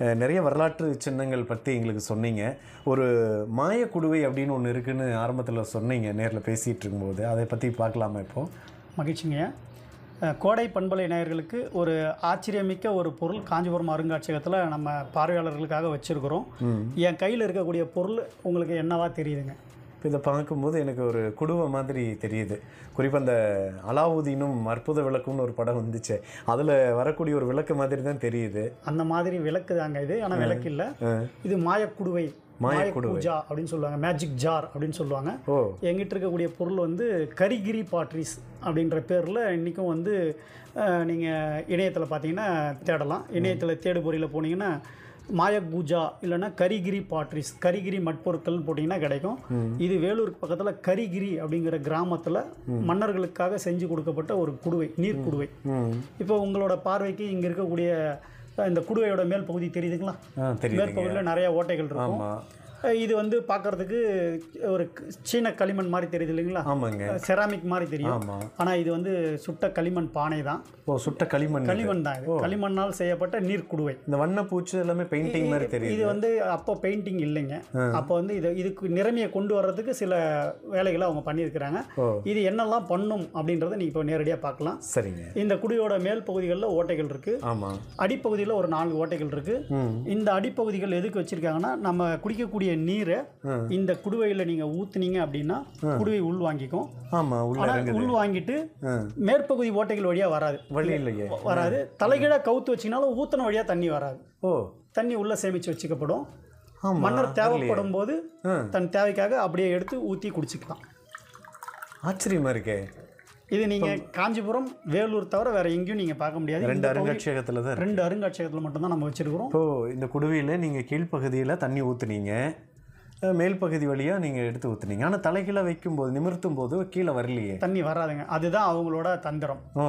அஹ், நிறைய வரலாற்று சின்னங்கள் பற்றி எங்களுக்கு சொன்னீங்க ஒரு மாயக்குடுவை அப்படின்னு ஒன்று இருக்குன்னு ஆரம்பத்தில் சொன்னீங்க நேரில் பேசிகிட்டு இருக்கும்போது அதை பற்றி பார்க்கலாமா இப்போ மகிழ்ச்சிங்க அஹ், கோடை பண்பலை நேயர்களுக்கு ஒரு ஆச்சரியமிக்க ஒரு பொருள் காஞ்சிபுரம் அருங்காட்சியகத்தில் நம்ம பார்வையாளர்களுக்காக வச்சுருக்கிறோம் என் கையில் இருக்கக்கூடிய பொருள் உங்களுக்கு என்னவா தெரியுதுங்க இப்போ இதை பார்க்கும்போது எனக்கு ஒரு குடுவை மாதிரி தெரியுது குறிப்பாக அந்த அலாவுதீனும் அற்புத விளக்கும்னு ஒரு படம் வந்துச்சு அதில் வரக்கூடிய ஒரு விளக்கு மாதிரி தான் தெரியுது அந்த மாதிரி விளக்கு தாங்க இது ஆனால் விளக்கு இல்லை இது மாயக்குடுவை மாயக்குடுவை. பூஜா அப்படின்னு சொல்லுவாங்க மேஜிக் ஜார் அப்படின்னு சொல்லுவாங்க ஓ எங்கிட்ட இருக்கக்கூடிய பொருள் வந்து கரிகிரி பாட்ரிஸ் அப்படின்ற பேரில் இன்றைக்கும் வந்து நீங்கள் இணையத்தில் பார்த்தீங்கன்னா தேடலாம் இணையத்தில் தேடுபொறியில் போனீங்கன்னா மாயக்கூஜா இல்லைன்னா கரிகிரி பாட்ரிஸ் கரிகிரி மட்பொருட்கள்னு போட்டிங்கன்னா கிடைக்கும் இது வேலூருக்கு பக்கத்தில் கரிகிரி அப்படிங்கிற கிராமத்தில் மன்னர்களுக்காக செஞ்சு கொடுக்கப்பட்ட ஒரு குடுவை நீர் குடுவை ம் இப்போ உங்களோட பார்வைக்கு இங்கே இருக்கக்கூடிய அஹ், இந்த குடுவையோட மேல் பகுதி தெரியுதுங்களா ஆ தெரியுதுங்க மேற்பகுதியில் நிறைய ஓட்டைகள் இருக்கும் ஆமாம் அஹ், இது வந்து பார்க்கறதுக்கு ஒரு க- சீன களிமண் மாதிரி தெரியுது இல்லைங்களா ஆமாங்க செராமிக் மாதிரி தெரியும் ஆமாம் ஆனால் இது வந்து சுட்ட களிமண் பானை தான் ஓ சுட்ட களிமண் இது. களிமண் தான் இது களிமண்ணால் செய்யப்பட்ட நீர்க்குடுவை இந்த வண்ணப்பூச்சு எல்லாமே பெயிண்டிங் மாதிரி தெரியுது இது வந்து அப்போ பெயிண்டிங் இல்லைங்க அப்போ வந்து இது இதுக்கு நிறமையை கொண்டு வர்றதுக்கு சில வேலைகளை அவங்க பண்ணியிருக்கிறாங்க ஓ இது என்னெல்லாம் பண்ணும் அப்படின்றத நீங்கள் இப்போ நேரடியாக பார்க்கலாம் சரிங்க இந்த குடியோட மேல் பகுதிகளில் ஓட்டைகள் இருக்குது ஆமாம் அடிப்பகுதியில் ஒரு நான்கு ஓட்டைகள் இருக்குது ம் இந்த அடிப்பகுதிகள் எதுக்கு வச்சிருக்காங்கன்னா நம்ம குடிக்கக்கூடிய நீரை இந்த குடுவையில் நீங்கள் ஊத்துனீங்க அப்படின்னா குடுவை உள் வாங்கிக்கும் ஆமாம் உள்ள ஆனால் இறங்குது உள் வாங்கிட்டு ஆ மேற்பகுதி ஓட்டைகள் வழியாக வராது வழி இல்லையே வராது தலைகீழாக கவுத்து வச்சிங்கனாலும் ஊத்தன வழியாக தண்ணி வராது ஓ தண்ணி உள்ளே சேமித்து வச்சுக்கப்படும் ஆமாம் மன்னர் தேவைப்படும் போது ஆ. தன் தேவைக்காக அப்படியே எடுத்து ஊற்றி குடிச்சிக்கலாம் ஆச்சரியமா இருக்கே இது நீங்கள் காஞ்சிபுரம் வேலூர் தவிர வேற எங்கேயும் நீங்கள் பார்க்க முடியாது ரெண்டு இந்த பகுதி- அருங்காட்சியகத்தில் தான் இருக்கு. ரெண்டு அருங்காட்சியகத்தில் மட்டும்தான் நம்ம வச்சிருக்கிறோம் இப்போ இந்த குடுவையில் நீங்கள் கீழ்ப்பகுதியில் தண்ணி ஊற்றுனீங்க மேல் பகுதி வழியாக நீங்கள் எடுத்து ஊற்றுனீங்க ஆனால் தலைகீழ வைக்கும்போது நிமிர்த்தும் போது கீழே வரலையே தண்ணி வராதுங்க அதுதான் அவங்களோட தந்திரம் ஓ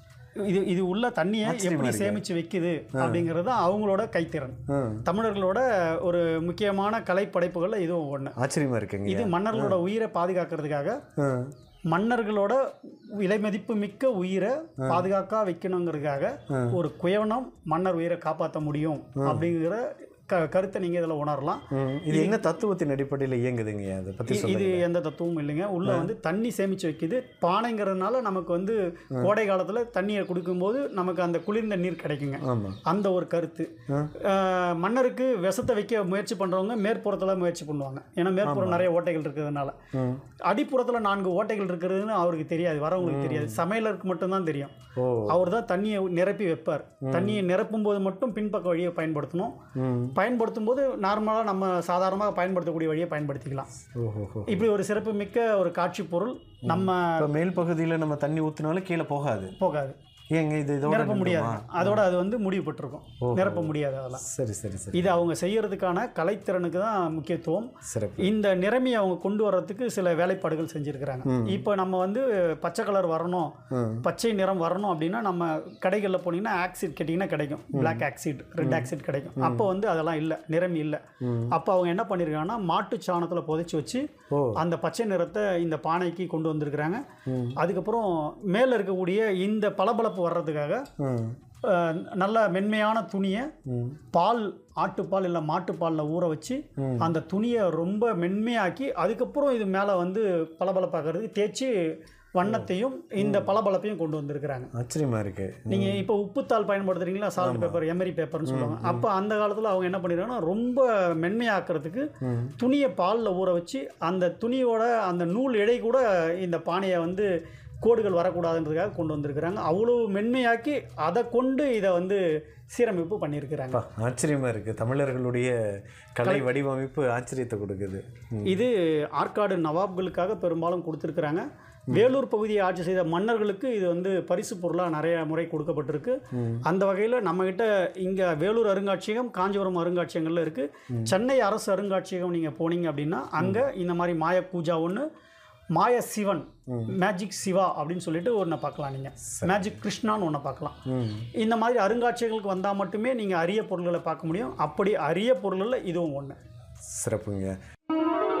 இது இது உள்ள தண்ணியை எப்படி சேமிச்சு வைக்குது அப்படிங்கிறது தான் அவங்களோட கைத்திறன் ஆ தமிழர்களோட ஒரு முக்கியமான கலைப்படைப்புகளில் இதுவும் ஒன்று ஆச்சரியமா இருக்குங்க இது மன்னர்களோட உயிரை பாதுகாக்கிறதுக்காக ஆ மன்னர்களோட விலைமதிப்பு மிக்க உயிரை பாதுகாக்க வைக்கணுங்கிறதுக்காக ஒரு குயவனம் மன்னர் உயிரை காப்பாற்ற முடியும் அப்படிங்கிற க கருத்தை நீங்கள் இதில் உணரலாம் ம். இது என்ன தத்துவத்தின் அடிப்படையில் இயங்குதுங்க அதை பற்றி இ- இது எந்த தத்துவமும் இல்லைங்க உள்ள வந்து தண்ணி சேமிச்சு வைக்குது பானைங்கிறதுனால நமக்கு வந்து கோடை காலத்தில் தண்ணியை குடிக்கும்போது நமக்கு அந்த குளிர்ந்த நீர் கிடைக்குங்க ஆமாம் அந்த ஒரு கருத்து அஹ், மன்னருக்கு விஷத்தை வைக்க முயற்சி பண்ணுறவங்க மேற்புறத்தில் முயற்சி பண்ணுவாங்க ஏன்னா மேற்புறம் நிறைய ஓட்டைகள் இருக்கிறதுனால ம் அடிப்புறத்தில் நான்கு ஓட்டைகள் இருக்கிறதுன்னு அவருக்கு தெரியாது வரவங்களுக்கு தெரியாது சமையலருக்கு மட்டும்தான் தெரியும் ஓ அவர் தான் தண்ணியை நிரப்பி வைப்பார் தண்ணியை நிரப்பும் போது மட்டும் பின்பக்க வழியை பயன்படுத்தணும் ம் பயன்படுத்தும் போது நார்மலாக நம்ம சாதாரணமாக பயன்படுத்தக்கூடிய வழியை பயன்படுத்திக்கலாம் ஓஹோ இப்படி ஒரு சிறப்பு மிக்க ஒரு காட்சி பொருள் நம்ம இப்போ மேல் பகுதியில் நம்ம தண்ணி ஊற்றினாலும் கீழே போகாது போகாது ஏங்க இது இதோட நிரப்ப முடியாது நின்றுமா? அதோட அது வந்து முடிவு பெற்றிருக்கும் நிரப்ப முடியாது அதெல்லாம் சரி சரி சரி இது அவங்க செய்யறதுக்கான கலைத்திறனுக்கு தான் முக்கியத்துவம் சிறப்பு இந்த நிறமையை அவங்க கொண்டு வர்றதுக்கு சில வேலைப்பாடுகள் செஞ்சுருக்கிறாங்க இப்போ நம்ம வந்து பச்சை கலர் வரணும் ம். பச்சை நிறம் வரணும் அப்படின்னா நம்ம கடைகளில் போனீங்கன்னா ஆக்சிட் கேட்டிங்கன்னா கிடைக்கும் பிளாக் ஆக்சிட் ரெட் ஆக்சிட் கிடைக்கும் அப்போ வந்து அதெல்லாம் இல்லை நிறமி இல்லை அப்போ அவங்க என்ன பண்ணியிருக்காங்கன்னா மாட்டு சாணத்தில் புதைச்சி வச்சு ஓ அந்த பச்சை நிறத்தை இந்த பானைக்கு கொண்டு வந்திருக்கிறாங்க அதுக்கப்புறம் மேலே இருக்கக்கூடிய இந்த பளபளப்பு வர்றதுக்காக ம் அஹ், நல்ல மென்மையான துணியை ம் பால் ஆட்டுப்பால் இல்லை மாட்டுப்பாலில் ஊற வச்சு அந்த துணியை ரொம்ப மென்மையாக்கி அதுக்கப்புறம் இது மேலே வந்து பளபளப்பாக்கிறதுக்கு தேய்ச்சி வண்ணத்தையும் இந்த பளபளப்பையும் கொண்டு வந்திருக்கிறாங்க ஆச்சரியமா இருக்கு நீங்கள் இப்போ உப்புத்தாள் பயன்படுத்துறீங்களா சால்ட் பேப்பர் எமரி பேப்பர்னு சொல்லுவாங்க அப்போ அந்த காலத்தில் அவங்க என்ன பண்ணிடுறாங்கன்னா ரொம்ப மென்மையாக்குறதுக்கு துணியை பாலில் ஊற வச்சு அந்த துணியோட அந்த நூல் இழை கூட இந்த பானையை வந்து கோடுகள் வரக்கூடாதுன்றதுக்காக கொண்டு வந்திருக்கிறாங்க அவ்வளோ மென்மையாக்கி அதை கொண்டு இதை வந்து சீரமைப்பு பண்ணியிருக்கிறாங்க அப்பா, ஆச்சரியமா இருக்கு தமிழர்களுடைய கலை வடிவமைப்பு ஆச்சரியத்தை கொடுக்குது ம். இது ஆற்காடு நவாப்களுக்காக பெரும்பாலும் கொடுத்துருக்குறாங்க வேலூர் பகுதியை ஆட்சி செய்த மன்னர்களுக்கு இது வந்து பரிசு பொருளாக நிறைய முறை கொடுக்கப்பட்டிருக்கு அந்த வகையில் நம்மகிட்ட இங்கே வேலூர் அருங்காட்சியகம் காஞ்சிபுரம் அருங்காட்சியகங்கள்ல இருக்குது சென்னை அரசு அருங்காட்சியகம் நீங்கள் போனீங்க அப்படின்னா அங்கே இந்த மாதிரி மாய பூஜா ஒன்று மாய சிவன் மேஜிக் சிவா அப்படின்னு சொல்லிட்டு ஒன்றை பார்க்கலாம் நீங்கள் மேஜிக் கிருஷ்ணான்னு ஒன்றை பார்க்கலாம் ம் இந்த மாதிரி அருங்காட்சியகங்களுக்கு வந்தால் மட்டுமே நீங்கள் அரிய பொருள்களை பார்க்க முடியும் அப்படி அரிய பொருள்களில் இதுவும் ஒன்று சிறப்புங்க